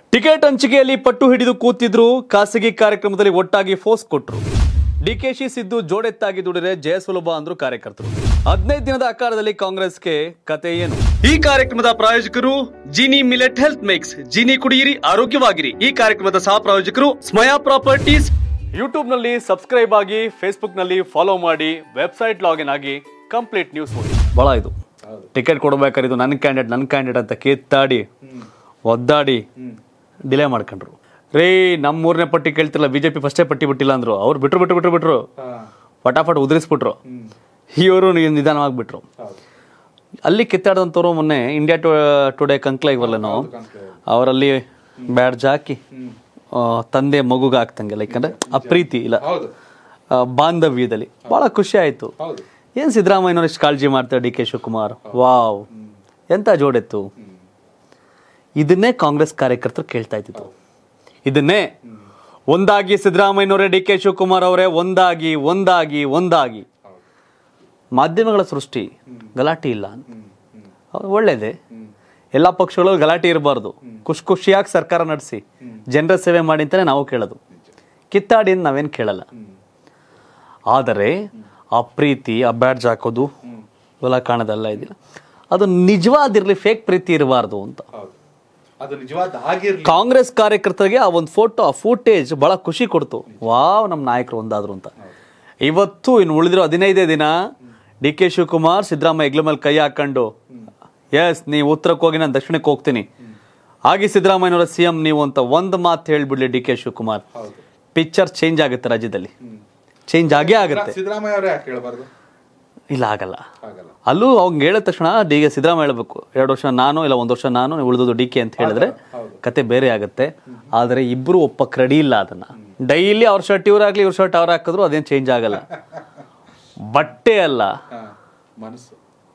Ticket ಹಂಚಿಕೆಯಲ್ಲಿ ಪಟ್ಟು ಹಿಡಿದು ಕೂತಿದ್ರು ಖಾಸಗಿ ಕಾರ್ಯಕ್ರಮದಲ್ಲಿ ಒಟ್ಟಾಗಿ ಫೋರ್ಸ್ ಕೊಟ್ರು ಡಿಕೆಶಿ ಸಿದ್ದು ಜೋಡೆತ್ತಾಗಿ ದುಡಿದ್ರೆ ಜಯಸುಲಭ ಅಂದ್ರು ಕಾರ್ಯಕರ್ತರು ಹದಿನೈದು ದಿನದ ಆಕಾರದಲ್ಲಿ ಕಾಂಗ್ರೆಸ್ಗೆ ಕತೆ ಏನು ಈ ಕಾರ್ಯಕ್ರಮದ ಪ್ರಾಯೋಜಕರು Jini millet health mix Jini ಕುಡಿಯಿರಿ ಆರೋಗ್ಯವಾಗಿರಿ ಈ ಕಾರ್ಯಕ್ರಮದ ಸಹ ಪ್ರಾಯೋಜಕರು ಸ್ಮಯಾ ಪ್ರಾಪರ್ಟೀಸ್ ಯೂಟ್ಯೂಬ್ ನಲ್ಲಿ ಸಬ್ಸ್ಕ್ರೈಬ್ ಆಗಿ ಫೇಸ್ಬುಕ್ ನಲ್ಲಿ ಫಾಲೋ ಮಾಡಿ ವೆಬ್ಸೈಟ್ ಲಾಗಿನ್ ಆಗಿ ಕಂಪ್ಲೀಟ್ ನ್ಯೂಸ್ ಓದಿ ಬಹಳ ಇದು ಟಿಕೆಟ್ ಕೊಡ್ಬೇಕಾದ್ರೆ ಇದು ನನ್ನ ಕ್ಯಾಂಡಿಡೇಟ್ ನನ್ನ ಕ್ಯಾಂಡಿಡೇಟ್ ಅಂತ ಕಿತ್ತಾಡಿ ಒದ್ದಾಡಿ ಡಿಲೇ ಮಾಡ್ಕೊಂಡ್ರು ರೇ ನಮ್ಮ ಮೂರನೇ ಪಟ್ಟಿ ಕೇಳ್ತಿಲ್ಲ ಬಿಜೆಪಿ ಫಸ್ಟೇ ಪಟ್ಟಿ ಬಿಟ್ಟಿಲ್ಲ ಅಂದ್ರು ಅವ್ರು ಬಿಟ್ರು ಬಿಟ್ರು ಬಿಟ್ರು ಬಿಟ್ರು ಪಟಾಪಟ್ ಉದುರಿಸ್ಬಿಟ್ರು ಇವರು ನಿಧಾನವಾಗ್ಬಿಟ್ರು ಅಲ್ಲಿ ಕಿತ್ತಾಡಿದಂಥವ್ರು ಮೊನ್ನೆ ಇಂಡಿಯಾ ಟುಡೇ ಕಂಕ್ಲೈವ್ ಅಲ್ಲೇನೋ ಅವರಲ್ಲಿ ಬ್ಯಾಡ್ಜ್ ಹಾಕಿ ಆ, ತಂದೆ ಮಗುಗ ಹಾಕ್ತಂಗೆ ಲೈಕ್ ಅಂದ್ರೆ ಆ ಪ್ರೀತಿ ಇಲ್ಲ ಆ, ಬಾಂಧವ್ಯದಲ್ಲಿ ಬಹಳ ಖುಷಿ ಆಯ್ತು ಏನ್ ಸಿದ್ದರಾಮಯ್ಯನವ್ರು ಇಷ್ಟು ಕಾಳಜಿ ಮಾಡ್ತಾರೆ ಡಿ ಕೆ ಶಿವಕುಮಾರ್ ವಾವ್ ಎಂತ ಜೋಡೆತ್ತು ಇದನ್ನೇ ಕಾಂಗ್ರೆಸ್ ಕಾರ್ಯಕರ್ತರು ಕೇಳ್ತಾ ಇದ್ದಿದ್ದು ಇದನ್ನೇ ಒಂದಾಗಿ ಸಿದ್ದರಾಮಯ್ಯನವರೇ ಡಿ ಕೆ ಶಿವಕುಮಾರ್ ಅವರೇ ಒಂದಾಗಿ ಒಂದಾಗಿ ಒಂದಾಗಿ ಮಾಧ್ಯಮಗಳ ಸೃಷ್ಟಿ ಗಲಾಟೆ ಇಲ್ಲ ಹೌದು, ಒಳ್ಳೇದೇ ಎಲ್ಲ ಪಕ್ಷಗಳು ಗಲಾಟೆ ಇರಬಾರ್ದು ಖುಷಿ ಖುಷಿಯಾಗಿ ಸರ್ಕಾರ ನಡೆಸಿ ಜನರ ಸೇವೆ ಮಾಡಿ ಅಂತಾನೆ ನಾವು ಕೇಳೋದು ಕಿತ್ತಾಡಿ ಅಂತ ನಾವೇನು ಕೇಳಲ್ಲ ಆದರೆ ಆ ಪ್ರೀತಿ ಆ ಬ್ಯಾಡ್ಜ್ ಹಾಕೋದು ಇವೆಲ್ಲ ಕಾಣೋದಲ್ಲ ಇದಿಲ್ಲ ಅದು ನಿಜವಾದಿರ್ಲಿ ಫೇಕ್ ಪ್ರೀತಿ ಇರಬಾರ್ದು ಅಂತ ಅದು ನಿಜವಾದ ಆಗಿರ್ಲಿ ಕಾಂಗ್ರೆಸ್ ಕಾರ್ಯಕರ್ತರಿಗೆ ಆ ಒಂದು ಫೋಟೋ ಆ ಫೂಟೇಜ್ ಬಹಳ ಖುಷಿ ಕೊಡ್ತು ವಾವ್ ನಮ್ಮ ನಾಯಕರು ಒಂದಾದ್ರು ಅಂತ ಇವತ್ತು ಇನ್ನು ಉಳಿದಿರೋ ಹದಿನೈದೇ ದಿನ ಡಿ ಕೆ ಶಿವಕುಮಾರ್ ಸಿದ್ದರಾಮಯ್ಯ ಹೆಗ್ಲ ಮೇಲೆ ಕೈ ಹಾಕೊಂಡು ಎಸ್ ನೀವು ಉತ್ತರಕ್ಕೆ ಹೋಗಿ ನಾನು ದಕ್ಷಿಣಕ್ಕೆ ಹೋಗ್ತೀನಿ ಹಾಗೆ ಸಿದ್ದರಾಮಯ್ಯನವರ ಸಿ ಎಂ ನೀವು ಅಂತ ಒಂದು ಮಾತು ಹೇಳ್ಬಿಡ್ಲಿ D K Shivakumar picture change ಆಗುತ್ತೆ ರಾಜ್ಯದಲ್ಲಿ ಚೇಂಜ್ ಆಗೇ ಆಗುತ್ತೆ ಸಿದ್ದರಾಮಯ್ಯ ಅವರೇ ಯಾಕೆ ಹೇಳ್ಬಾರ್ದು ಇಲ್ಲ ಆಗಲ್ಲ ಆಗಲ್ಲ ಅಲ್ಲೂ ಅವ್ನು ಹೇಳಿದ ತಕ್ಷಣ ಡಿ ಗೆ ಸಿದ್ದರಾಮಯ್ಯ ಹೇಳ್ಬೇಕು ಎರಡು ವರ್ಷ ನಾನು ಇಲ್ಲ ಒಂದು ವರ್ಷ ನಾನು ಉಳಿದೋದು ಡಿ ಕೆ ಅಂತ ಹೇಳಿದ್ರೆ ಕತೆ ಬೇರೆ ಆಗುತ್ತೆ ಆದರೆ ಇಬ್ರು ಒಪ್ಪಕ್ ರೆಡಿ ಇಲ್ಲ ಅದನ್ನ ಡೈಲಿ ಅವ್ರ ಶರ್ಟ್ ಇವ್ರು ಹಾಕ್ಲಿ ಇವ್ರ ಶರ್ಟ್ ಅವ್ರು ಹಾಕಿದ್ರು ಅದೇನು ಚೇಂಜ್ ಆಗಲ್ಲ ಬಟ್ಟೆ ಅಲ್ಲ ಹಾ, ಮನಸ್ಸು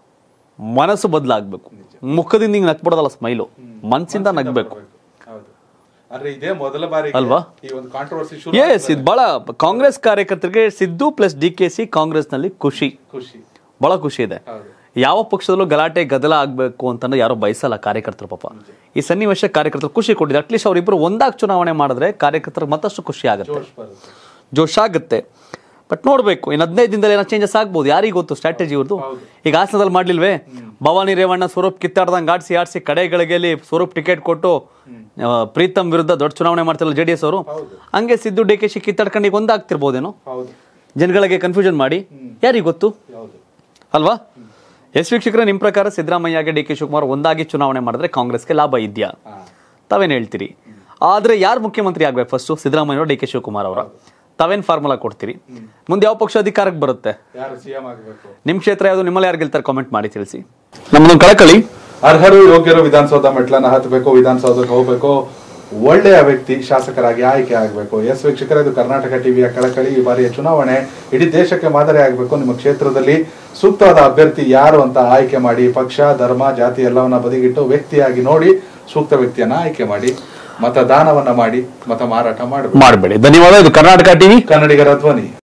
ಮನಸ್ಸು ಬದಲಾಗಬೇಕು ಮುಖದಿಂದ ಹಿಂಗೆ ನಕ್ಬಿಡೋದಲ್ಲ ಸ್ಮೈಲು ಮನಸ್ಸಿಂದ ನಗ್ಬೇಕು ಹೌದು ಆದ್ರೆ ಇದೇ ಮೊದಲ ಬಾರಿ ಅಲ್ವಾ? ಈ ಒಂದು ಕಾಂಟ್ರವರ್ಸಿ ಶುರು ಎಸ್ ಇದು ಬಹಳ ಕಾಂಗ್ರೆಸ್ ಕಾರ್ಯಕರ್ತರಿಗೆ Siddu plus D K C ಕಾಂಗ್ರೆಸ್ನಲ್ಲಿ ಖುಷಿ ಖುಷಿ ಬಹಳ ಖುಷಿ ಇದೆ ಹೌದು ಯಾವ ಪಕ್ಷದಲ್ಲೂ ಗಲಾಟೆ ಗದ್ದಲ ಆಗ್ಬೇಕು ಅಂತಂದ್ರೆ ಯಾರೋ ಬಯಸಲ್ಲ ಕಾರ್ಯಕರ್ತರು ಪಾಪ ಈ ಸನ್ನಿವೇಶ ಕಾರ್ಯಕರ್ತರು ಖುಷಿ ಕೊಟ್ಟಿದೆ ಅಟ್ಲೀಸ್ಟ್ ಅವರಿಬ್ಬರು ಒಂದಾಗಿ ಚುನಾವಣೆ ಮಾಡಿದ್ರೆ ಕಾರ್ಯಕರ್ತರಿಗೆ ಮತ್ತಷ್ಟು ಖುಷಿ ಆಗುತ್ತೆ ಜೋಶ್ ಬರುತ್ತೆ ಜೋಶ್ ಆಗುತ್ತೆ ಬಟ್ ನೋಡ್ಬೇಕು ಇನ್ನು ಹದಿನೈದು ದಿನದಲ್ಲಿ ಏನೋ ಚೇಂಜಸ್ ಆಗ್ಬೋದು ಯಾರಿಗೂ ಗೊತ್ತು ಸ್ಟ್ರಾಟಜಿ ಇವ್ರದ್ದು ಈಗ ಹಾಸನದಲ್ಲಿ ಮಾಡ್ಲಿಲ್ವೇ ಭವಾನಿ ರೇವಣ್ಣ ಸ್ವರೂಪ್ ಕಿತ್ತಾಡ್ದಂಗೆ ಆಡಿಸಿ ಆಡಿಸಿ ಕಡೆಗಳಿಗೆ ಸ್ವರೂಪ್ ಟಿಕೆಟ್ ಕೊಟ್ಟು ಆ, ಪ್ರೀತಮ್ ವಿರುದ್ಧ ದೊಡ್ಡ ಚುನಾವಣೆ ಮಾಡ್ತಿರಲ್ಲ ಜೆ ಡಿ ಎಸ್ ಅವರು ಹಂಗೆ ಸಿದ್ದು ಡಿ ಕೆ ಶಿ ಕಿತ್ತಾಡ್ಕೊಂಡು ಈಗ ಒಂದಾಗ್ತಿರ್ಬೋದೇನೋ ಹೌದು ಜನಗಳಿಗೆ ಕನ್ಫ್ಯೂಷನ್ ಮಾಡಿ ಯಾರಿಗೂ ಗೊತ್ತು ಹೌದು ಅಲ್ವಾ ಎಸ್ ವೀಕ್ಷಕರೇ ನಿಮ್ಮ ಪ್ರಕಾರ ಸಿದ್ದರಾಮಯ್ಯಗೆ ಡಿ ಕೆ ಶಿವಕುಮಾರ್ ಒಂದಾಗಿ ಚುನಾವಣೆ ಮಾಡಿದ್ರೆ ಕಾಂಗ್ರೆಸ್ಗೆ ಲಾಭ ಇದೆಯಾ ಹಾ ತಾವೇನು ಹೇಳ್ತೀರಿ ಆದ್ರೆ ಯಾರು ಮುಖ್ಯಮಂತ್ರಿ ಆಗ್ಬೇಕು first Siddaramaiah D K Shivakumar ಅವರ ತಾವೇನು ಫಾರ್ಮುಲಾ ಕೊಡ್ತೀರಿ ಮುಂದೆ ಯಾವ ಪಕ್ಷ ಅಧಿಕಾರಕ್ಕೆ ಬರುತ್ತೆ ಯಾರು ಸಿಎಂ ಆಗಬೇಕು ನಿಮ್ಮ ಕ್ಷೇತ್ರ ಯಾವುದು ನಿಮ್ಮಲ್ಲಿ ಯಾರು ಗೆಲ್ತಾರೆ ಕಾಮೆಂಟ್ ಮಾಡಿ ತಿಳಿಸಿ ನಮ್ಮದೊಂದು ಕಳಕಳಿ ಅರ್ಹರು ಯೋಗ್ಯರು ವಿಧಾನಸೌಧ ಮೆಟ್ಲನ್ನ ಹತ್ತಬೇಕು ವಿಧಾನಸೌಧಕ್ಕೆ ಹೋಗ್ಬೇಕು ಒಳ್ಳೆಯ ವ್ಯಕ್ತಿ ಶಾಸಕರಾಗಿ ಆಯ್ಕೆ ಆಗಬೇಕು ಎಸ್ ವೀಕ್ಷಕರೇ ಇದು ಕರ್ನಾಟಕ ಟಿವಿಯ ಕಳಕಳಿ ಈ ಬಾರಿಯ ಚುನಾವಣೆ ಇಡೀ ದೇಶಕ್ಕೆ ಮಾದರಿ ಆಗಬೇಕು ನಿಮ್ಮ ಕ್ಷೇತ್ರದಲ್ಲಿ ಸೂಕ್ತವಾದ ಅಭ್ಯರ್ಥಿ ಯಾರು ಅಂತ ಆಯ್ಕೆ ಮಾಡಿ ಪಕ್ಷ ಧರ್ಮ ಜಾತಿ ಎಲ್ಲವನ್ನ ಬದಿಗಿಟ್ಟು ವ್ಯಕ್ತಿಯಾಗಿ ನೋಡಿ ಸೂಕ್ತ ವ್ಯಕ್ತಿಯನ್ನ ಆಯ್ಕೆ ಮಾಡಿ ಮತದಾನವನ್ನ ಮಾಡಿ ಮತ ಮಾರಾಟ ಮಾಡಬೇಕು ಮಾಡಬೇಡಿ ಧನ್ಯವಾದ ಇದು ಕರ್ನಾಟಕ ಟಿವಿ ಕನ್ನಡಿಗರ ಧ್ವನಿ